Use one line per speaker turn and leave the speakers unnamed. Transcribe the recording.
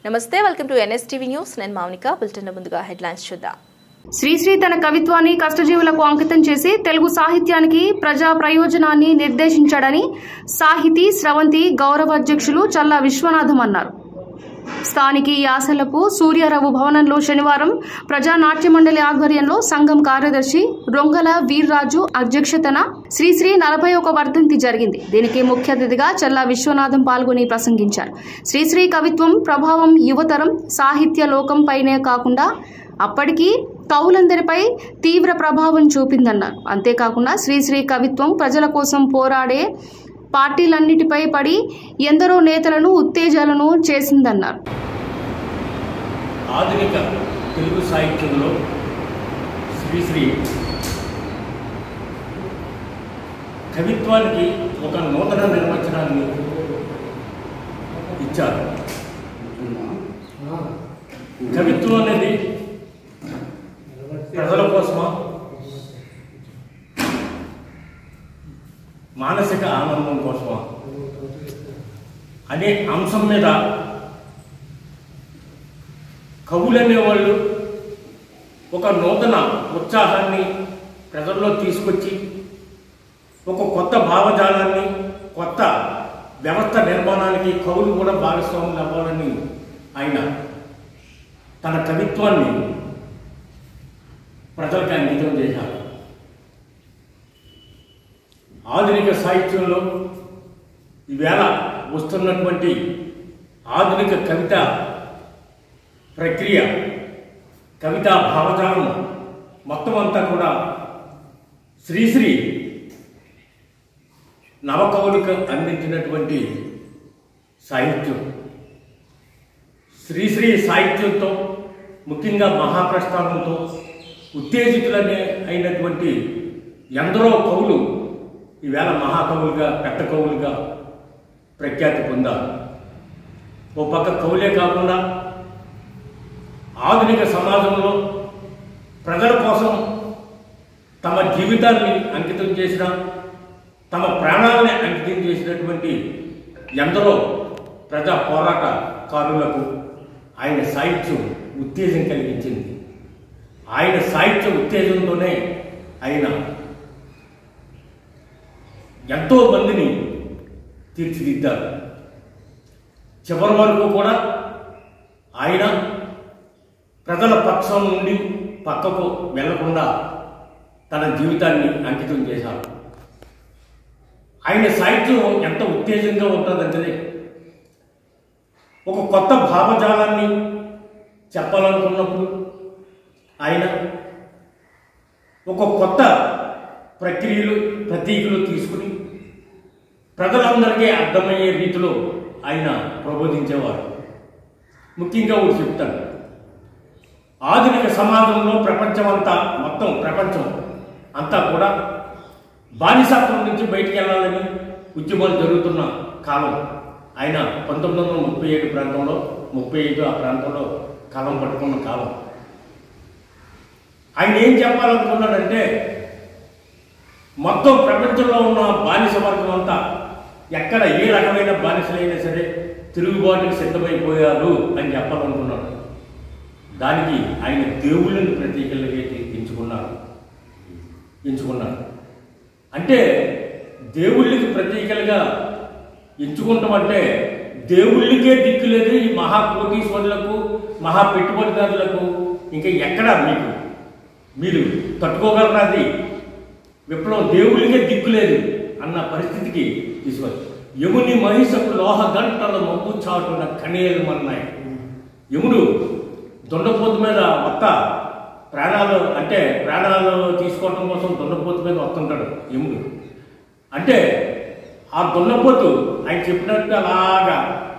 నమస్తే welcome to NSTV news నేను Mounika bulletin ముందుగా హెడ్లైన్స్ చూద్దాం
శ్రీశ్రీ తన కవిత్వాన్ని కష్టజీవులకు అంకితం చేసి తెలుగు సాహిత్యానికి ప్రజా ప్రయోజనాన్ని నిర్దేశించాడని సాహితీ స్రవంతి గౌరవ అధ్యక్షులు చల్లా విశ్వనాథం అన్నారు స్థానిక యాసలపు సూర్యారావు భవనంలో శనివారం ప్రజా నాట్య మండలి ఆధ్వర్యంలో సంఘం కార్యదర్శి రొంగల వీర్రాజు అధ్యక్షతన శ్రీశ్రీ నలభై ఒక వర్ధంతి జరిగింది దీనికి ముఖ్య అతిథిగా చల్లా విశ్వనాథం పాల్గొని ప్రసంగించారు శ్రీశ్రీ కవిత్వం ప్రభావం యువతరం సాహిత్య లోకంపైనే కాకుండా అప్పటికి కవులందరిపై తీవ్ర ప్రభావం చూపిందన్నారు అంతేకాకుండా శ్రీశ్రీ కవిత్వం ప్రజల కోసం పోరాడే పార్టీలన్నిటిపై పడి ఎందరో నేతలను ఉత్తేజాలను చేసిందన్నారు
ఆధునిక తెలుగు సాహిత్యంలో శ్రీశ్రీ కవిత్వానికి ఒక నూతన నిర్వచనాన్ని ఇచ్చారు కవిత్వం అనేది ప్రజల కోసమా మానసిక ఆనందం కోసమా అనే అంశం మీద కవులు అనేవాళ్ళు ఒక నూతన ఉత్సాహాన్ని ప్రజల్లో తీసుకొచ్చి ఒక కొత్త భావజాలాన్ని కొత్త వ్యవస్థ నిర్మాణానికి కవులు కూడా భాగస్వాములు అవ్వాలని ఆయన తన కవిత్వాన్ని ప్రజలకు అంకితం చేశారు ఆధునిక సాహిత్యంలో ఈవేళ వస్తున్నటువంటి ఆధునిక కవిత ప్రక్రియ కవితా భావజాలం మొత్తం అంతా కూడా శ్రీశ్రీ నవకవులకు అందించినటువంటి సాహిత్యం శ్రీశ్రీ సాహిత్యంతో ముఖ్యంగా మహాప్రస్థానంతో ఉత్తేజితులనే అయినటువంటి ఎందరో కవులు ఈవేళ మహాకవులుగా పెద్ద కవులుగా ప్రఖ్యాతి పొందారు ఓ పక్క కవులే కాకుండా ఆధునిక సమాజంలో ప్రజల కోసం తమ జీవితాన్ని అంకితం చేసిన తమ ప్రాణాలని అంకితం చేసినటువంటి ఎందరో ప్రజా పోరాటకారులకు ఆయన సాహిత్యం ఉత్తేజం కలిగించింది ఆయన సాహిత్య ఉత్తేజంతోనే ఆయన ఎంతో మందిని తీర్చిదిద్దారు చివరి వరకు కూడా ఆయన ప్రజల పక్షం నుండి పక్కకు వెళ్లకుండా తన జీవితాన్ని అంకితం చేశారు ఆయన సాహిత్యం ఎంత ఉత్తేజంగా ఉంటుందంటే ఒక కొత్త భావజాలాన్ని చెప్పాలనుకున్నప్పుడు ఆయన ఒక కొత్త ప్రక్రియలు ప్రతీకలు తీసుకుని ప్రజలందరికీ అర్థమయ్యే రీతిలో ఆయన ప్రబోధించేవారు ముఖ్యంగా ఒకటి చెప్తాను ఆధునిక సమాజంలో ప్రపంచం అంతా మొత్తం ప్రపంచం అంతా కూడా బానిసత్వం నుంచి బయటికి వెళ్ళాలని ఉద్యమాలు జరుగుతున్న కాలం ఆయన పంతొమ్మిది వందల ముప్పై ఏడు ప్రాంతంలో ముప్పై ఐదు ఆ ప్రాంతంలో కాలం పట్టుకున్న కాలం ఆయన ఏం చెప్పాలనుకున్నాడంటే మొత్తం ప్రపంచంలో ఉన్న బానిస వర్గం అంతా ఎక్కడ ఏ రకమైన బానిసలైనా సరే తిరుగుబాటుకి సిద్ధమైపోయారు అని చెప్పాలనుకున్నాడు దానికి ఆయన దేవుళ్ళని ప్రతీకలుగా ఎంచుకున్నారు ఎంచుకున్నారు అంటే దేవుళ్ళకి ప్రతీకలుగా ఎంచుకుంటాం అంటే దేవుళ్ళకే దిక్కు లేదు ఈ మహా కోటీశ్వరులకు మహా పెట్టుబడిదారులకు ఇంకా ఎక్కడ మీకు మీరు తట్టుకోగలరా అది విప్లవం దేవుళ్ళకే దిక్కు లేదు అన్న పరిస్థితికి తీసుకొచ్చి యముని మహిషకు లోహ గంటల మబ్బు చాటున కణేలు మన్నాయి యముడు దొండపోతు మీద వత్త ప్రాణాలు అంటే ప్రాణాలు తీసుకోవటం కోసం దొండపోతు మీద వస్తుంటాడు యముడు అంటే ఆ దున్నపోతు ఆయన చెప్పినట్టు అలాగా